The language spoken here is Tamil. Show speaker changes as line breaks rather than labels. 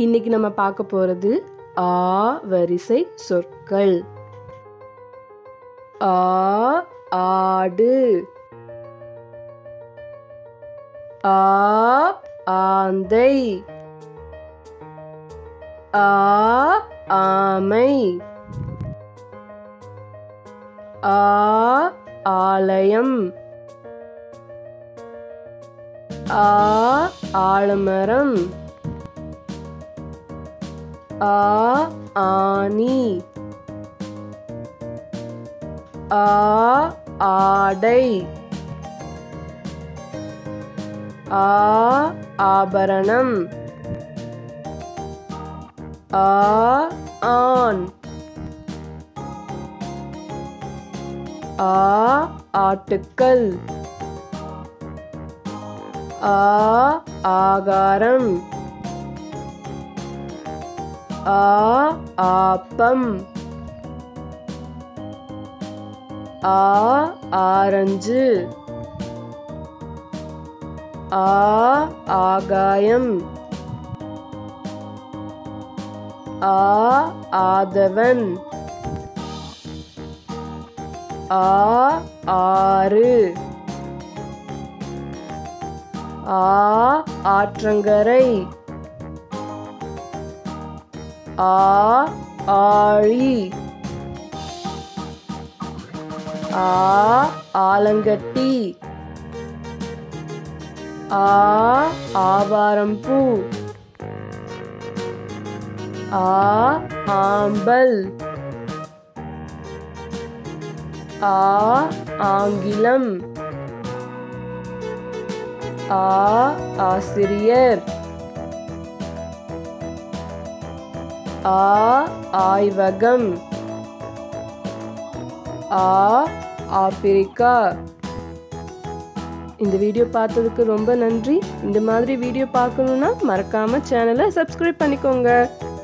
இன்னைக்கு நம்ம பார்க்க போறது ஆ வரிசை சொற்கள் ஆ ஆடு ஆ ஆந்தை ஆ ஆமை ஆ ஆலயம் ஆ ஆலமரம் ஆ ஆனி ஆ ஆடை ஆ ஆபரணம் ஆ ஆண் ஆ ஆட்டுக்கள் ஆ ஆகாரம் ஆ ஆப்பம் ஆ ஆரஞ்சு ஆ ஆகாயம் ஆ ஆதவன் ஆ ஆறு ஆ ஆற்றங்கரை ஆ ஆழி ஆ ஆலங்கட்டி ஆ ஆவாரம்பூ ஆ ஆம்பல் ஆ ஆங்கிலம் ஆ ஆசிரியர் ஆ ஆய்வகம் ஆ ஆப்பிரிக்கா இந்த வீடியோ பார்த்ததுக்கு ரொம்ப நன்றி இந்த மாதிரி வீடியோ பார்க்கணுன்னா மறக்காம சேனலை சப்ஸ்கிரைப் பண்ணிக்கோங்க